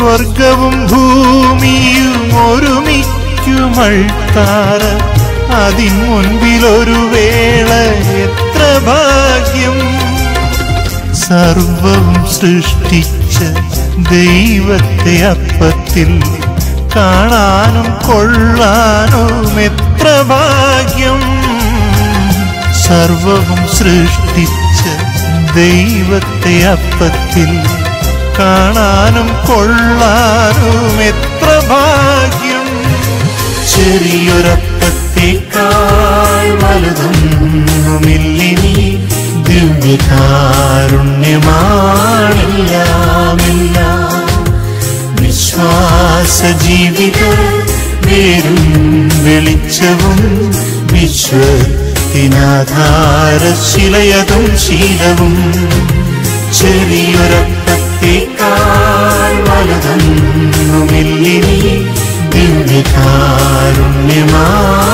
സ്വർഗവും ഭൂമിയും ഒരുമിക്കുമൾത്താറ അതിൻ മുൻപിലൊരു വേള എത്ര ഭാഗ്യം സർവവും സൃഷ്ടിച്ച ദൈവത്തെ അപ്പത്തിൽ കാണാനും കൊള്ളാനും എത്ര ഭാഗ്യം സർവവും സൃഷ്ടിച്ച ദൈവത്തെ അപ്പത്തിൽ കാണാനും കൊള്ളാനും എത്ര ഭാഗ്യം ചെറിയൊരപ്പത്തേക്കാൾ വലുതൊന്നുമില്ലിനി ദിവ്യകാരുണ്യമാണെല്ലാമെല്ലാം വിശ്വാസ ജീവിത വേരും വെളിച്ചവും വിശ്വത്തിനാധാരശിലയതും ശീലവും ചെറിയൊരപ്പത്തേക്കാൾ വലുതൊന്നുമില്ലിനി ദിവ്യകാരുണ്യമാ